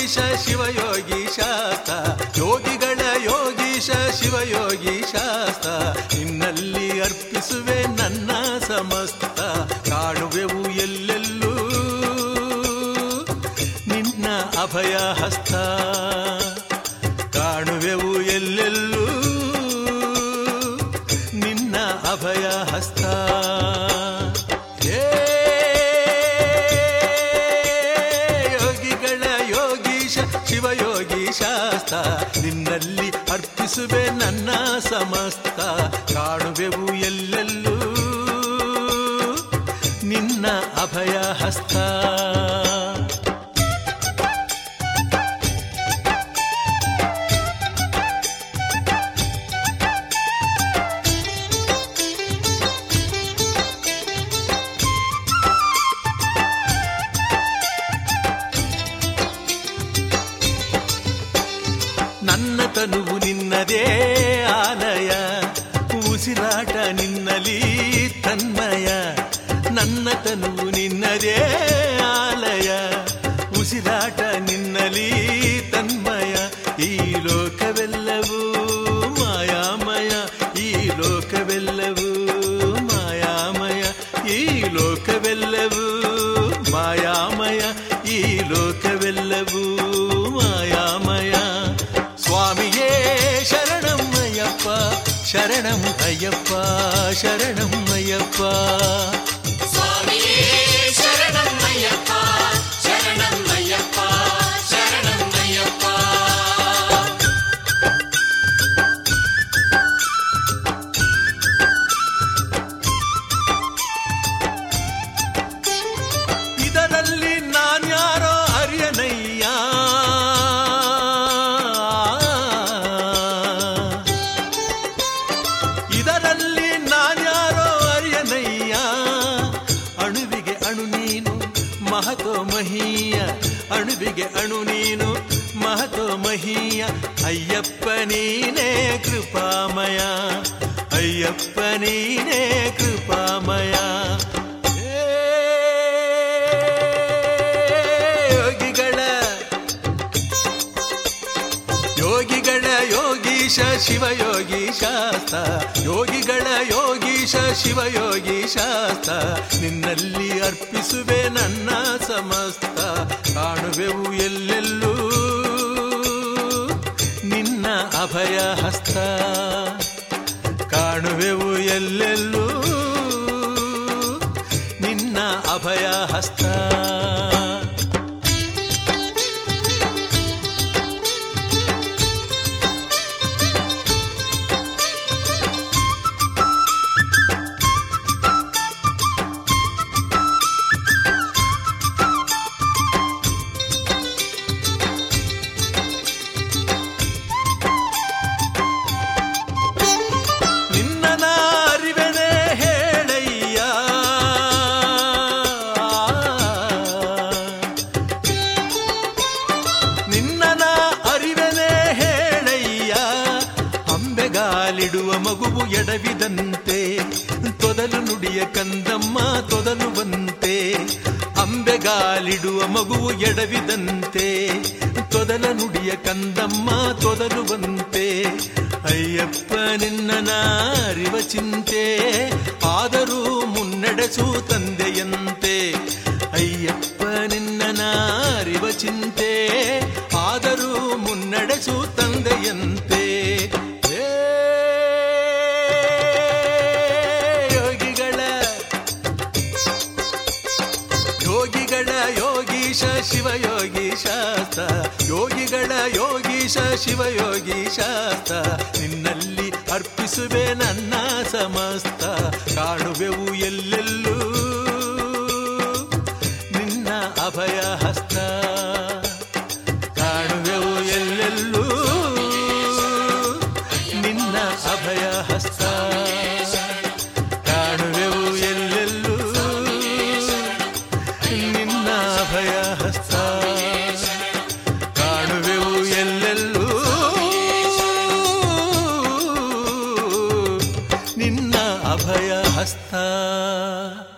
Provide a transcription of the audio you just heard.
ಯೋಗೀಶ ಶಿವಯೋಗಿ ಶಾಸ್ತ ಯೋಗಿಗಳ ಯೋಗೀಶ ಶಿವಯೋಗಿ ಶಾಸ್ತ ನಿನ್ನಲ್ಲಿ ಅರ್ಪಿಸುವೆ ನನ್ನ ಸಮಸ್ತ ಕಾಣುವೆವು ಎಲ್ಲೆಲ್ಲೂ ನಿನ್ನ ಅಭಯ ಹಸ್ತ ಕಾಣುವೆವು ಎಲ್ಲೆಲ್ಲೂ ನಿನ್ನ ಅಭಯ ಹಸ್ತ ಹೇ ಯೋಗಿಗಳ ಯೋಗೀಶ ಶಿವಯೋಗಿ ಶಾಸ್ತ ನಿನ್ನಲ್ಲಿ ಅರ್ಪಿಸುವೆ ನನ್ನ ಸಮಸ್ತ ಕಾಣುವೆವು ಎಲ್ಲೆಲ್ಲೂ ನಿನ್ನ ಅಭಯ ಹಸ್ತ ನನ್ನ ತನುವು ನಿನ್ನದೇ ಆಲಯ ಉಸಿರಾಟ ನಿನ್ನಲಿ ತನ್ಮಯ ನನ್ನ ತನುವು ನಿನ್ನದೇ ಆಲಯ ಉಸಿರಾಟ ನಿನ್ನಲಿ ತನ್ಮಯ ಈ ಲೋಕವೆಲ್ಲವೂ ಮಾಯಾಮಯ ಈ ಲೋಕವೆಲ್ಲವೂ ಮಾಯಾಮಯ ಈ ಲೋಕವೆಲ್ಲವೂ ಮಾಯಾಮಯ ಈ ಲೋಕವೆಲ್ಲವೂ ಮಾಯಾಮಯ ಸ್ವಾಮಿಯೇ ಶರಣಂ ಅಯ್ಯಪ್ಪ ಶರಣಂ ಅಯ್ಯಪ್ಪ ಶರಣಂ ಅಯ್ಯಪ್ಪ சுவாமியே சரணம் ஐயப்பா சரணம் ஐயப்பா சரணம் ஐயப்பா ಇದರಲ್ಲಿ ನಾನ್ಯಾರೋ ಅರಿಯನಯ್ಯ ಇದರಲ್ಲಿ ನಾನ್ಯಾರೋ ಅರಿಯನಯ್ಯ ಅಣುವಿಗೆ ಅಣು ನೀನು ಮಹತೋ ಮಹೀಯ ಅಣುವಿಗೆ ಅಣು ನೀನು ಮಹತೋ ಮಹೀಯ ಅಯ್ಯಪ್ಪ ನೀನೇ ಕೃಪಾಮಯ ಅಯ್ಯಪ್ಪ ನೀನೇ ಕೃಪಾಮಯ ಏ ಯೋಗಿಗಳ ಯೋಗಿಗಳ ಯೋಗೀಶ ಶಿವಯೋಗಿ ಶಾಸ್ತ ಯೋಗಿಗಳ ಯೋಗೀಶ ಶಿವಯೋಗಿ ಶಾಸ್ತ ನಿನ್ನಲ್ಲಿ ಅರ್ಪಿಸುವೆ ನನ್ನ ಸಮಸ್ತ ಕಾಣುವೆವು ಎಲ್ಲೆಲ್ಲೂ ನಿನ್ನ ಅಭಯ ಹಸ್ತ ಕಾಣುವೆವು ಎಲ್ಲೆಲ್ಲೂ ನಿನ್ನ ಅಭಯ ಹಸ್ತ ನಿನ್ನ ಅರಿವೆನೆ ಹೇಳಯ್ಯ ನಿನ್ನ ಅರಿವೆನೆ ಹೇಳಯ್ಯ ಅಂಬೆಗಾಲಿಡುವ ಮಗುವು ಎಡವಿದಂತೆ ತೊದಲು ನುಡಿಯ ಕಂದಮ್ಮ ತೊದಲುವಂತೆ ಅಂಬೆಗಾಲಿಡುವ ಮಗುವು ಎಡವಿದಂತೆ ತೊದಲ ನುಡಿಯ ಕಂದಮ್ಮ ತೊದಲುವಂತೆ ಅಯ್ಯಪ್ಪ ನಿನ್ನ ಅರಿವ ಚಿಂತೆ ಆದರೂ ಮುನ್ನಡೆಸು ತಂದೆಯಂತೆ ಅಯ್ಯಪ್ಪ ನಿನ್ನ ಅರಿವ ಚಿಂತೆ ಆದರೂ ಮುನ್ನಡೆಸು ತಂದೆಯಂತೆ ಏ ಯೋಗಿಗಳ ಯೋಗಿಗಳ ಯೋಗೀಶ ಶಿವಯೋಗಿ ಶಾಸ್ತ ಯೋಗಿಗಳ ಯೋಗೀಶ ಶಿವಯೋಗಿ ಶಾಸ್ತ ನಿನ್ನಲ್ಲಿ ಅರ್ಪಿಸುವೆ ನನ್ನ ಸಮಸ್ತ ಕಾಣುವೆವು ಎಲ್ಲೆಲ್ಲೂ ನಿನ್ನ ಅಭಯ ಹಸ್ತ ಕಾಣುವೆವು ಎಲ್ಲೆಲ್ಲೂ ನಿನ್ನ ಅಭಯ ಹಸ್ತ ಕಾಣುವೆವು ಎಲ್ಲೆಲ್ಲೂ ನಿನ್ನ ಅಭಯ ಹಸ್ತ ಕಾಣುವೆವು ಎಲ್ಲೆಲ್ಲೂ ನಿನ್ನ ಅಭಯ ಹಸ್ತ